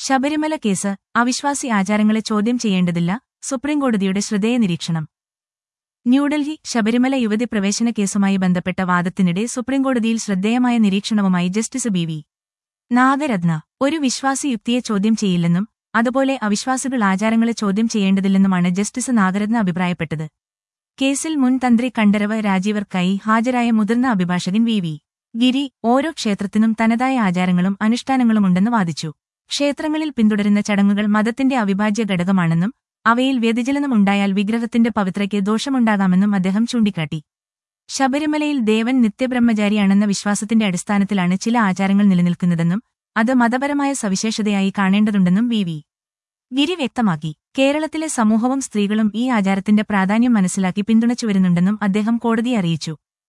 Sabarimala case അവിശ്വാസി ആചാരങ്ങളെ ചോദ്യം ചെയ്യേണ്ടതില്ല സുപ്രീംകോടതിയുടെ ശ്രദ്ധേയ നിരീക്ഷണം ന്യൂഡൽഹി ശബരിമല യുവതി പ്രവേശന കേസുമായി ബന്ധപ്പെട്ട വാദത്തിനിടെ സുപ്രീംകോടതിയിൽ ശ്രദ്ധേയമായ നിരീക്ഷണവുമായി ജസ്റ്റിസ് ബി വി നാഗരത്ന ഒരു വിശ്വാസി യുക്തിയെ ചോദ്യം ചെയ്യില്ലെന്നും അതുപോലെ അവിശ്വാസികൾ ആചാരങ്ങളെ ചോദ്യം ചെയ്യേണ്ടതില്ലെന്നുമാണ് ജസ്റ്റിസ് നാഗരത്ന അഭിപ്രായപ്പെട്ടത് കേസിൽ മുൻ തന്ത്രി കണ്ഠരവ് രാജീവർക്കായി ഹാജരായ മുതിർന്ന അഭിഭാഷകൻ വി വി ഗിരി ഓരോ ക്ഷേത്രത്തിനും തനതായ ആചാരങ്ങളും അനുഷ്ഠാനങ്ങളുമുണ്ടെന്ന് വാദിച്ചു ക്ഷേത്രങ്ങളിൽ പിന്തുടരുന്ന ചടങ്ങുകൾ മതത്തിന്റെ അവിഭാജ്യ ഘടകമാണെന്നും അവയിൽ വ്യതിചലനമുണ്ടായാൽ വിഗ്രഹത്തിന്റെ പവിത്രയ്ക്ക് ദോഷമുണ്ടാകാമെന്നും അദ്ദേഹം ചൂണ്ടിക്കാട്ടി ശബരിമലയിൽ ദേവൻ നിത്യബ്രഹ്മചാരിയാണെന്ന വിശ്വാസത്തിന്റെ അടിസ്ഥാനത്തിലാണ് ചില ആചാരങ്ങൾ നിലനിൽക്കുന്നതെന്നും അത് മതപരമായ സവിശേഷതയായി കാണേണ്ടതുണ്ടെന്നും വി വി ഗിരി വ്യക്തമാക്കി കേരളത്തിലെ സമൂഹവും സ്ത്രീകളും ഈ ആചാരത്തിന്റെ പ്രാധാന്യം മനസ്സിലാക്കി പിന്തുണച്ചു വരുന്നുണ്ടെന്നും അദ്ദേഹം കോടതിയെ അറിയിച്ചു